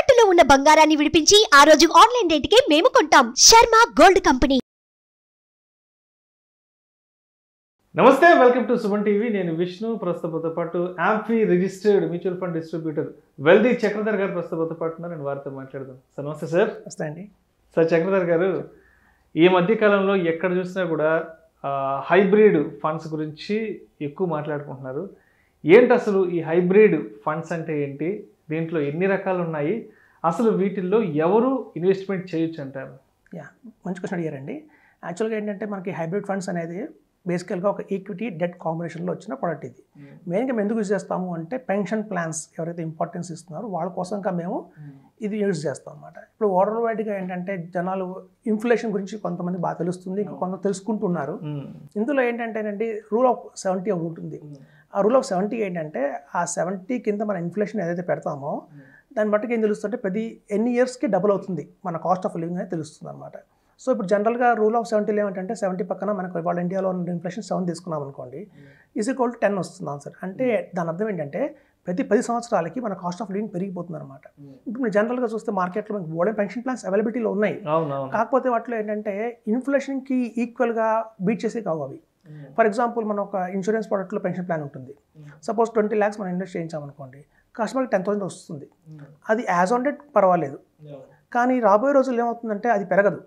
తాకట్టులో ఉన్న బంగారాన్ని విడిపించి ఆ రోజు ఆన్లైన్ రేటుకే మేము కొంటాం శర్మ గోల్డ్ కంపెనీ నమస్తే వెల్కమ్ టు సుమన్ టీవీ నేను విష్ణు ప్రస్తుతంతో పాటు AMFI registered mutual fund distributor Veldi Chakradhar గారు ప్రస్తుతంతో పాటు ఉన్నారు. నేను వారితో మాట్లాడదాం సార్ నమస్తే సార్ వస్తాయి అండి సార్ చక్రధర్ గారు ఈ మధ్య కాలంలో ఎక్కడ చూసినా కూడా హైబ్రిడ్ ఫండ్స్ గురించి ఎక్కువ మాట్లాడుకుంటున్నారు ఏంటి అసలు ఈ హైబ్రిడ్ ఫండ్స్ అంటే ఏంటి దీంట్లో ఎన్ని రకాలు ఉన్నాయి అసలు వీటిల్లో ఎవరు ఇన్వెస్ట్మెంట్ చేయొచ్చు అంటారు యా మంచి క్వశ్చన్ అడిగారండి యాక్చువల్గా ఏంటంటే మనకి హైబ్రిడ్ ఫండ్స్ అనేది బేసికల్గా ఒక ఈక్విటీ డెట్ కాంబినేషన్లో వచ్చిన ప్రోడక్ట్ ఇది మెయిన్గా మేము ఎందుకు యూజ్ చేస్తాము అంటే పెన్షన్ ప్లాన్స్ ఎవరైతే ఇంపార్టెన్స్ ఇస్తున్నారో వాళ్ళ కోసంగా మేము ఇది యూజ్ చేస్తాం అనమాట ఇప్పుడు ఓవరాల్ వైడ్గా ఏంటంటే జనాలు ఇన్ఫ్లేషన్ గురించి కొంతమంది బాగా తెలుస్తుంది ఇంకా కొంత తెలుసుకుంటున్నారు ఇందులో ఏంటంటేనండి రూల్ ఆఫ్ సెవెంటీ ఒకటి ఉంటుంది ఆ రూల్ ఆఫ్ సెవెంటీ ఏంటంటే ఆ సెవెంటీ కింద మన ఇన్ఫ్లేషన్ ఏదైతే పెడతామో దాన్ని బట్టి ఏం తెలుస్తుంటే ప్రతి ఎన్ని ఇయర్స్కి డబుల్ అవుతుంది మన కాస్ట్ ఆఫ్ లివింగ్ అనేది తెలుస్తుంది అనమాట సో ఇప్పుడు జనరల్గా రూల్ ఆఫ్ సెవెంటీలో ఏమంటే సెవెంటీ పక్కన మనకు ఇవాళ ఇండియాలో ఉన్న ఇన్ఫ్లేషన్ సెవెన్ తీసుకున్నాం అనుకోండి ఈజ్ ఈక్వల్ టు టెన్ వస్తుంది ఆన్సర్ అంటే దాని అర్థం ఏంటంటే ప్రతి పది సంవత్సరాలకి మన కాస్ట్ ఆఫ్ లివింగ్ పెరిగిపోతుంది అనమాట ఇప్పుడు మీరు జనరల్గా చూస్తే మార్కెట్లో మనకి బోడే పెన్షన్ ప్లాన్స్ అవైలబిలిటీలో ఉన్నాయి అవునవును కాకపోతే వాటిలో ఏంటంటే ఇన్ఫ్లేషన్కి ఈక్వల్గా బీట్ చేసే కావు అవి ఫర్ ఎగ్జాంపుల్ మన ఒక ఇన్సూరెన్స్ ప్రోడక్ట్లో పెన్షన్ ప్లాన్ ఉంటుంది సపోజ్ ట్వంటీ ల్యాక్స్ మనం ఇన్వెస్ట్ చేయించామనుకోండి కస్టమర్కి టెన్ థౌసండ్ వస్తుంది అది యాజ్ ఆన్ డేట్ పర్వాలేదు కానీ రాబోయే రోజుల్లో ఏమవుతుందంటే అది పెరగదు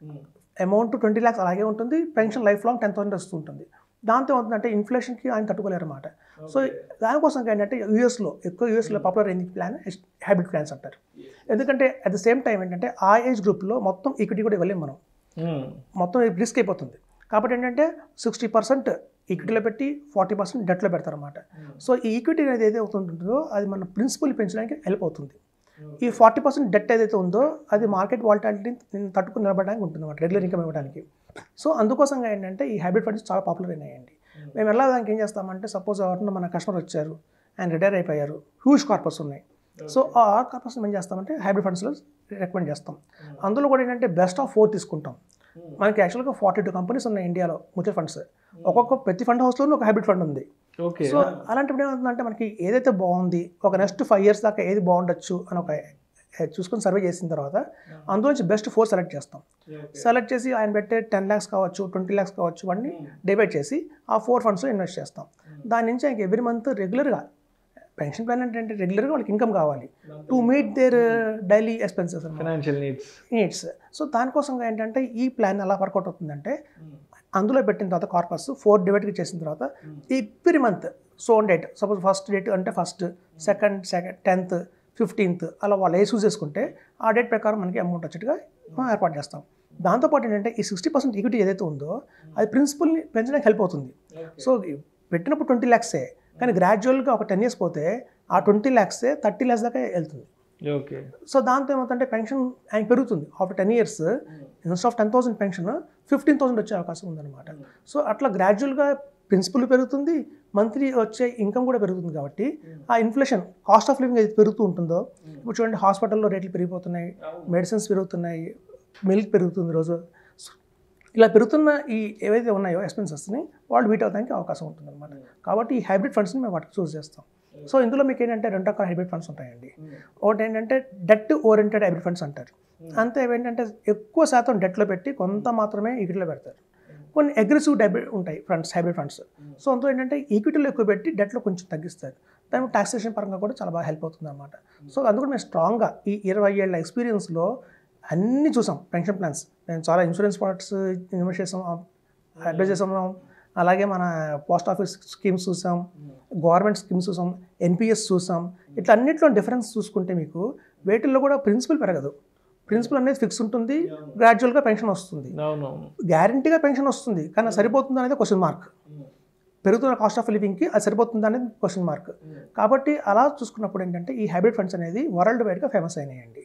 అమౌంట్ ట్వంటీ ల్యాక్స్ అలాగే ఉంటుంది pension life long ten thousand వస్తుంటుంది దాంతో ఏమవుతుందంటే ఇన్ఫ్లేషన్కి ఆయన తట్టుకోలేరు అనమాట సో దానికోసం ఏంటంటే యూఎస్లో ఎక్కువ యూఎస్లో పాపులర్ అయింది ప్లాన్ హైబ్రిడ్ ప్లాన్స్ అంటారు ఎందుకంటే అట్ ద సేమ్ టైం ఏంటంటే ఆ ఏజ్ గ్రూప్లో మొత్తం ఈక్విటీ కూడా ఇవ్వలేము మనం మొత్తం రిస్క్ అయిపోతుంది కాబట్టి ఏంటంటే సిక్స్టీ పర్సెంట్ ఈక్విటీలో పెట్టి ఫార్టీ పర్సెంట్ డెట్లో పెడతారన్నమాట సో ఈ ఈక్విటీ అనేది ఏదైతే అవుతుంటుందో అది మన ప్రిన్సిపల్ పెంచడానికి హెల్ప్ అవుతుంది ఈ ఫార్టీ పర్సెంట్ డెట్ ఏదైతే ఉందో అది మార్కెట్ వాలిటాలిటీని తట్టుకుని నిలబడడానికి ఉంటుంది అనమాట రెగ్యులర్ ఇన్కమ్ ఇవ్వడానికి సో అందుకోసంగా ఏంటంటే ఈ హైబ్రిడ్ ఫండ్స్ చాలా పాపులర్ అయినాయండి మేము ఎలా దానికి ఏం చేస్తామంటే సపోజ్ ఎవరన్నా మన కస్టమర్ వచ్చారు ఆయన రిటైర్ అయిపోయారు హ్యూజ్ కార్పస్ ఉన్నాయి సో ఆ కార్పస్ ఏం చేస్తామంటే హైబ్రిడ్ ఫండ్స్లో రికమెండ్ చేస్తాం అందులో కూడా ఏంటంటే బెస్ట్ ఆఫ్ ఫోర్ తీసుకుంటాం మనకి యాక్చువల్గా ఫార్టీ టూ కంపెనీస్ ఉన్నాయి ఇండియాలో మ్యూచువల్ ఫండ్స్ ఒక్కొక్క ప్రతి ఫండ్ హౌస్లోనూ ఒక హైబ్రిడ్ ఫండ్ ఉంది ఓకే సో అలాంటప్పుడు ఏమవుతుందంటే మనకి ఏదైతే బాగుంది ఒక నెక్స్ట్ ఫైవ్ ఇయర్స్ దాకా ఏది బాగుండొచ్చు అని ఒక ఏ, చూసుకొని సర్వే చేసిన తర్వాత అందులోంచి బెస్ట్ ఫోర్ సెలెక్ట్ చేస్తాం సెలెక్ట్ చేసి ఆయన పెట్టే టెన్ ల్యాక్స్ కావచ్చు ట్వంటీ ల్యాక్స్ కావచ్చు అన్నీ డివైడ్ చేసి ఆ ఫోర్ ఫండ్స్లో ఇన్వెస్ట్ చేస్తాం దాని నుంచి ఆయనకి ఎవ్రీ మంత్ రెగ్యులర్గా పెన్షన్ ప్లాన్ అంటే రెగ్యులర్గా వాళ్ళకి ఇన్కమ్ కావాలి to meet their daily expenses అనమాట ఫైనాన్షియల్ నీడ్స్ నీడ్స్ సో దానికోసం ఏంటంటే ఈ ప్లాన్ ఎలా వర్కౌట్ అవుతుందంటే అందులో పెట్టిన తర్వాత కార్పస్ ఫోర్ డివైడ్కి చేసిన తర్వాత ఎవ్రీ మంత్ సోన్ డేట్ సపోజ్ ఫస్ట్ డేట్ అంటే first second second tenth fifteenth అలా వాళ్ళు ఏ చూస్ చేసుకుంటే ఆ డేట్ ప్రకారం మనకి అమౌంట్ వచ్చేట్టుగా మనం ఏర్పాటు చేస్తాం దాంతోపాటు ఏంటంటే ఈ సిక్స్టీ పర్సెంట్ ఈక్విటీ ఏదైతే ఉందో అది ప్రిన్సిపల్ని పెంచడానికి హెల్ప్ అవుతుంది సో పెట్టినప్పుడు ట్వంటీ ల్యాక్సే కానీ గ్రాడ్యువల్గా ఒక టెన్ ఇయర్స్ పోతే ఆ ట్వంటీ ల్యాక్సే థర్టీ ల్యాక్స్ దాకా వెళ్తుంది ఓకే సో దాంతో ఏమవుతుందంటే పెన్షన్ ఆయన పెరుగుతుంది after ten years instead of ten thousand pension fifteen thousand వచ్చే అవకాశం ఉందన్నమాట సో అట్లా గ్రాడ్యువల్గా ప్రిన్సిపల్ పెరుగుతుంది మంత్లీ వచ్చే ఇన్కమ్ కూడా పెరుగుతుంది కాబట్టి ఆ ఇన్ఫ్లేషన్ కాస్ట్ ఆఫ్ లివింగ్ ఏది పెరుగుతూ ఉంటుందో ఇప్పుడు చూడండి హాస్పిటల్లో రేట్లు పెరిగిపోతున్నాయి మెడిసిన్స్ పెరుగుతున్నాయి మిల్క్ పెరుగుతుంది రోజు So, ఇలా పెరుగుతున్న ఈ ఏవైతే ఉన్నాయో ఎక్స్పెన్సెస్ని వాళ్ళు మీట్ అవడానికి అవకాశం ఉంటుంది అనమాట కాబట్టి ఈ హైబ్రిడ్ ఫండ్స్ని మేము వాటికి చూస్ చేస్తాం సో ఇందులో మీకు ఏంటంటే రెండు రకాల హైబ్రిడ్ ఫండ్స్ ఉంటాయండి ఒకటి ఏంటంటే డెట్ ఓరియంటెడ్ హైబ్రిడ్ ఫండ్స్ అంటారు అంతే ఏంటంటే ఎక్కువ శాతం డెట్లో పెట్టి కొంత మాత్రమే ఈక్విటీలో పెడతారు కొన్ని అగ్రెసివ్ డైబ్రిడ్ ఉంటాయి ఫండ్స్ హైబ్రిడ్ ఫండ్స్ సో అందులో ఏంటంటే ఈక్విటీలో ఎక్కువ పెట్టి డెట్లో కొంచెం తగ్గిస్తారు దాని టాక్సేషన్ పరంగా కూడా చాలా బాగా హెల్ప్ అవుతుంది అనమాట సో అందుకు మేము స్ట్రాంగ్గా ఈ ఇరవై ఏళ్ళ ఎక్స్పీరియన్స్లో అన్నీ చూసాం పెన్షన్ ప్లాన్స్ మేము చాలా ఇన్సూరెన్స్ ప్రొడక్ట్స్ ఇన్వెస్ట్ చేసాం అడ్వైజ్ చేసాం అలాగే మన పోస్ట్ ఆఫీస్ స్కీమ్స్ చూసాం గవర్నమెంట్ స్కీమ్స్ చూసాం ఎన్పిఎస్ చూసాం ఇట్లా అన్నిట్లో డిఫరెన్స్ చూసుకుంటే మీకు వేటిల్లో కూడా ప్రిన్సిపల్ పెరగదు ప్రిన్సిపల్ అనేది ఫిక్స్ ఉంటుంది గ్రాడ్యువల్గా పెన్షన్ వస్తుంది అవునవును గ్యారంటీగా పెన్షన్ వస్తుంది కానీ అది సరిపోతుంది అనేది క్వశ్చన్ మార్క్ పెరుగుతున్న కాస్ట్ ఆఫ్ లివింగ్కి అది సరిపోతుంది అనేది క్వశ్చన్ మార్క్ కాబట్టి అలా చూసుకున్నప్పుడు ఏంటంటే ఈ హైబ్రిడ్ ఫండ్స్ అనేది వరల్డ్ వైడ్గా ఫేమస్ అయినాయండి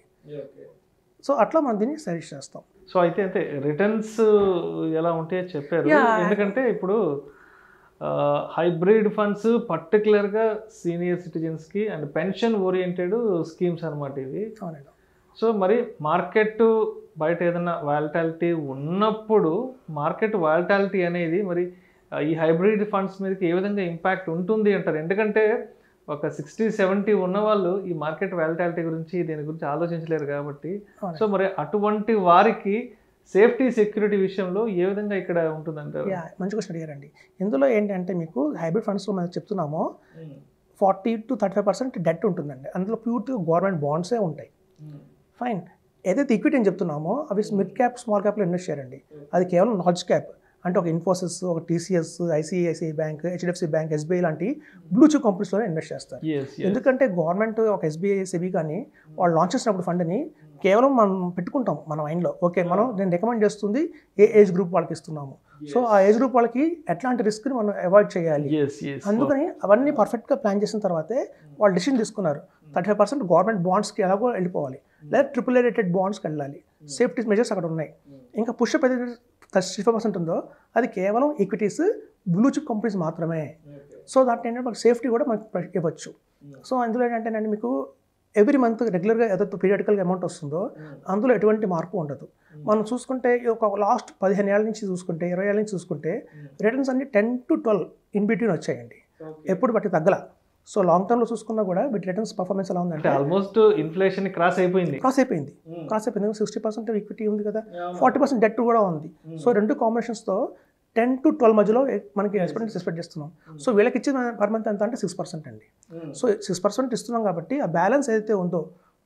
సో అట్లా మనం దీన్ని సజెస్ట్ చేస్తాం సో అయితే అంటే రిటర్న్స్ ఎలా ఉంటాయో చెప్పారు Yeah. ఎందుకంటే ఇప్పుడు హైబ్రిడ్ ఫండ్స్ పర్టికులర్గా సీనియర్ సిటిజన్స్కి అండ్ పెన్షన్ ఓరియంటెడ్ స్కీమ్స్ అనమాట ఇవి అవునండి సో మరి మార్కెట్ బయట ఏదైనా వాలిటాలిటీ ఉన్నప్పుడు మార్కెట్ వాలిటాలిటీ అనేది మరి ఆ, ఈ హైబ్రిడ్ ఫండ్స్ మీదకి ఏ విధంగా ఇంపాక్ట్ ఉంటుంది అంటారు ఎందుకంటే ఒక సిక్స్టీ సెవెంటీ ఉన్న వాళ్ళు ఈ మార్కెట్ వ్యాలిటాలిటీ గురించి దీని గురించి ఆలోచించలేరు కాబట్టి అవునండి. సో మరి అటువంటి వారికి సేఫ్టీ సెక్యూరిటీ విషయంలో ఏ విధంగా ఇక్కడ ఉంటుందంటారు యా మంచి క్వశ్చన్ అడిగారండి ఇందులో ఏంటంటే మీకు హైబ్రిడ్ ఫండ్స్లో మనం చెప్తున్నామో forty to thirty five percent debt ఉంటుందండి అందులో ప్యూర్గా గవర్నమెంట్ బాండ్సే ఉంటాయి ఫైన్ ఏదైతే ఈక్విటీ అని చెప్తున్నామో అవి మిడ్ క్యాప్ స్మాల్ క్యాప్లో ఇన్వెస్ట్ చేయండి అది కేవలం లార్జ్ క్యాప్ అంటే ఒక ఇన్ఫోసిస్ ఒక TCS ICICI bank HDFC bank SBI లాంటి బ్లూ చిప్ కంపెనీస్లోనే ఇన్వెస్ట్ చేస్తారు ఎస్ ఎందుకంటే గవర్నమెంట్ ఒక ఎస్బీఐ సెబీ కానీ వాళ్ళు లాంచ్ చేసినప్పుడు ఫండ్ని కేవలం మనం పెట్టుకుంటాం మన మైండ్లో ఓకే మనం నేను రికమెండ్ చేస్తుంది ఏ ఏజ్ గ్రూప్ వాళ్ళకి ఇస్తున్నాము సో ఆ ఏజ్ గ్రూప్ వాళ్ళకి ఎట్లాంటి రిస్క్ని మనం అవాయిడ్ చేయాలి ఎస్ ఎస్ అందుకని అవన్నీ పర్ఫెక్ట్గా ప్లాన్ చేసిన తర్వాతే వాళ్ళు డిసిషన్ తీసుకున్నారు థర్టీ ఫైవ్ పర్సెంట్ గవర్నమెంట్ బాండ్స్కి ఎలాగో వెళ్ళిపోవాలి లేదా ట్రిపుల్ ఏ రేటెడ్ బాండ్స్కి వెళ్ళాలి సేఫ్టీ మెజర్స్ అక్కడ ఉన్నాయి ఇంకా పుషప్ ఏదైతే థర్టీ ఫైవ్ పర్సెంట్ ఉందో అది కేవలం ఈక్విటీస్ బ్లూ చిప్ కంపెనీస్ మాత్రమే సో దాంట్లో ఏంటంటే మనకు సేఫ్టీ కూడా మనకి ఇవ్వచ్చు సో అందులో ఏంటంటే మీకు ఎవ్రీ మంత్ రెగ్యులర్గా ఏదైతే పీరియడికల్గా అమౌంట్ వస్తుందో అందులో ఎటువంటి మార్పు ఉండదు మనం చూసుకుంటే ఈ ఒక లాస్ట్ పదిహేను ఏళ్ళ నుంచి చూసుకుంటే ఇరవై ఏళ్ళ నుంచి చూసుకుంటే రిటర్న్స్ అన్ని ten to twelve in between వచ్చాయండి ఎప్పుడు బట్టి తగ్గల సో లాంగ్ టర్మ్లో చూసుకున్నా కూడా వీటి రిటర్న్స్ పర్ఫార్మెన్స్ ఎలా అంటే ఉందంటే ఆల్మోస్ట్ ఇన్ఫ్లేషన్ క్రాస్ అయిపోయింది క్రాస్ అయిపోయింది క్రాస్ అయిపోయింది సిక్స్టీ పర్సెంట్ ఈక్విటీ ఉంది కదా ఫార్టీ పర్సెంట్ డెట్ కూడా ఉంది సో రెండు కాంబినేషన్స్తో టెన్ టు ట్వెల్వ్ మధ్యలో మనకి ఎక్స్పెక్ట్ ఎక్స్పెక్ట్ చేస్తున్నాం సో వీళ్ళకి ఇచ్చిన పర్ మంత్ ఎంత అంటే సిక్స్ పర్సెంట్ అండి సో సిక్స్ పర్సెంట్ ఇస్తున్నాం కాబట్టి ఆ బ్యాలెన్స్ ఏదైతే ఉందో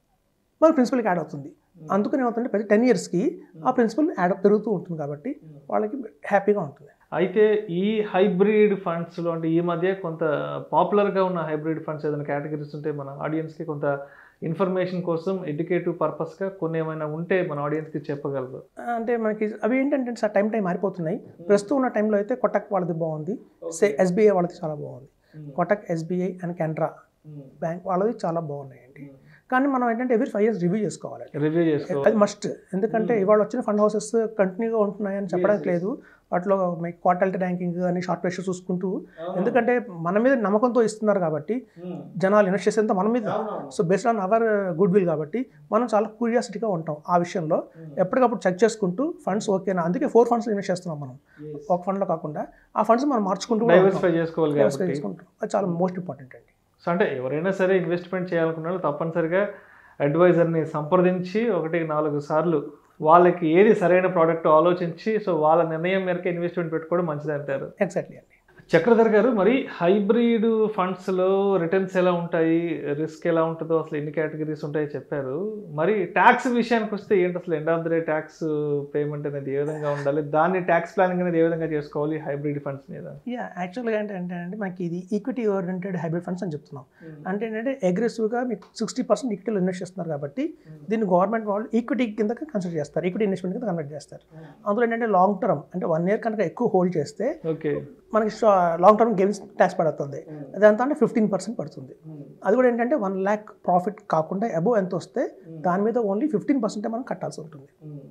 మన ప్రిన్సిపల్కి యాడ్ అవుతుంది అందుకని ఏమవుతుందంటే ప్రతి టెన్ ఇయర్స్కి ఆ ప్రిన్సిపల్ యాడ్ పెరుగుతూ ఉంటుంది కాబట్టి వాళ్ళకి హ్యాపీగా ఉంటుంది అయితే ఈ హైబ్రిడ్ ఫండ్స్లో అంటే ఈ మధ్య కొంత పాపులర్గా ఉన్న హైబ్రిడ్ ఫండ్స్ ఏదైనా కేటగిరీస్ ఉంటే మన ఆడియన్స్కి కొంత ఇన్ఫర్మేషన్ కోసం ఎడ్యుకేటివ్ పర్పస్గా కొన్ని ఏమైనా ఉంటే మన ఆడియన్స్కి చెప్పగలరు అంటే మనకి అవి ఏంటంటే సార్ టైం టైం మారిపోతున్నాయి ప్రస్తుతం ఉన్న టైంలో అయితే కొటక్ వాళ్ళది బాగుంది సే ఎస్బీఐ వాళ్ళది చాలా బాగుంది Kotak SBI and Canara bank వాళ్ళది చాలా బాగున్నాయండి కానీ మనం ఏంటంటే ఎవ్రీ ఫైవ్ ఇయర్స్ రివ్యూ చేసుకోవాలి రివ్యూ చేసుకోవాలి అది మస్ట్ ఎందుకంటే ఇవాళ వచ్చిన ఫండ్ హౌసెస్ కంటిన్యూగా ఉంటున్నాయని చెప్పడానికి లేదు వాటిలో మీకు క్వార్టాలిటీ ర్యాంకింగ్ అని షార్ట్ రేషియో చూసుకుంటూ ఎందుకంటే మన మీద నమ్మకంతో ఇస్తున్నారు కాబట్టి జనాలు ఇన్వెస్ట్ చేసేంత మన మీద so based on our goodwill కాబట్టి మనం చాలా క్యూరియాసిటీగా ఉంటాం ఆ విషయంలో ఎప్పటికప్పుడు చెక్ చేసుకుంటూ ఫండ్స్ ఓకేనా అందుకే ఫోర్ ఫండ్స్ ఇన్వెస్ట్ చేస్తున్నాం మనం ఒక ఫండ్లో కాకుండా ఆ ఫండ్స్ మనం మార్చుకుంటూ కూడా ఉంటాం. డైవర్సిఫై చేసుకోవాలి Diversify కాబట్టి చేసుకుంటాం అది చాలా మోస్ట్ ఇంపార్టెంట్ అండి సో అంటే ఎవరైనా సరే ఇన్వెస్ట్మెంట్ చేయాలనుకున్న వాళ్ళు తప్పనిసరిగా అడ్వైజర్ని సంప్రదించి ఒకటి నాలుగు సార్లు వాళ్ళకి ఏది సరైన ప్రోడక్ట్ ఆలోచించి సో వాళ్ళ నిర్ణయం మేరకు ఇన్వెస్ట్మెంట్ పెట్టుకోవడం మంచిది అంటారు ఎగ్జాక్ట్లీ అండి చక్రధర్ గారు మరి హైబ్రిడ్ ఫండ్స్లో రిటర్న్స్ ఎలా ఉంటాయి రిస్క్ ఎలా ఉంటుందో అసలు ఎన్ని కేటగిరీస్ ఉంటాయో చెప్పారు మరి ట్యాక్స్ విషయానికి వస్తే ఏంటి అసలు end of the day tax payment అనేది ఏ విధంగా ఉండాలి దాన్ని ట్యాక్స్ ప్లానింగ్ అనేది ఏ విధంగా చేసుకోవాలి హైబ్రిడ్ ఫండ్స్ మీద యా యాక్చువల్గా ఏంటంటే అండి మనకి ఇది ఈక్విటీ ఓరియంటెడ్ హైబ్రిడ్ ఫండ్స్ అని చెప్తున్నాం అంటే ఏంటంటే అగ్రెసివ్గా మీకు సిక్స్టీ పర్సెంట్ ఈక్విటీలో ఇన్వెస్ట్ చేస్తున్నారు కాబట్టి దీన్ని గవర్నమెంట్ వాళ్ళు ఈక్విటీ కింద కన్సిడర్ చేస్తారు ఈక్విటీ ఇన్వెస్ట్మెంట్ కింద కన్వర్ట్ చేస్తారు అందులో ఏంటంటే లాంగ్ టర్మ్ అంటే వన్ ఇయర్ కనుక ఎక్కువ హోల్డ్ చేస్తే ఓకే మనకి లాంగ్ టర్మ్ గేమ్స్ ట్యాక్స్ పడుతుంది అదంతా అంటే ఫిఫ్టీన్ పర్సెంట్ పడుతుంది అది కూడా ఏంటంటే వన్ ల్యాక్ ప్రాఫిట్ కాకుండా అబోవ్ ఎంత వస్తే దాని మీద ఓన్లీ ఫిఫ్టీన్ పర్సెంటే మనం కట్టాల్సి ఉంటుంది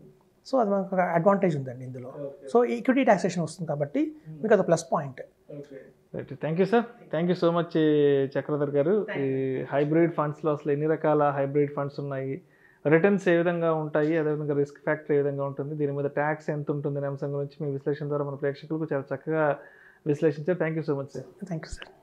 సో అది మనకు అడ్వాంటేజ్ ఉందండి ఇందులో సో ఈక్విటీ ట్యాక్సేషన్ వస్తుంది కాబట్టి మీకు అది plus point right thank you sir thank you so much Chakradhar గారు ఈ హైబ్రిడ్ ఫండ్స్లో అసలు ఎన్ని రకాల హైబ్రిడ్ ఫండ్స్ ఉన్నాయి రిటర్న్స్ ఏ విధంగా ఉంటాయి అదేవిధంగా రిస్క్ ఫ్యాక్టర్ ఏ విధంగా ఉంటుంది దీని మీద ట్యాక్స్ ఎంత ఉంటుంది అనే అంశం గురించి మీ విశ్లేషణ ద్వారా మన ప్రేక్షకులకు చాలా చక్కగా విశ్లేషించారు thank you so much sir thank you sir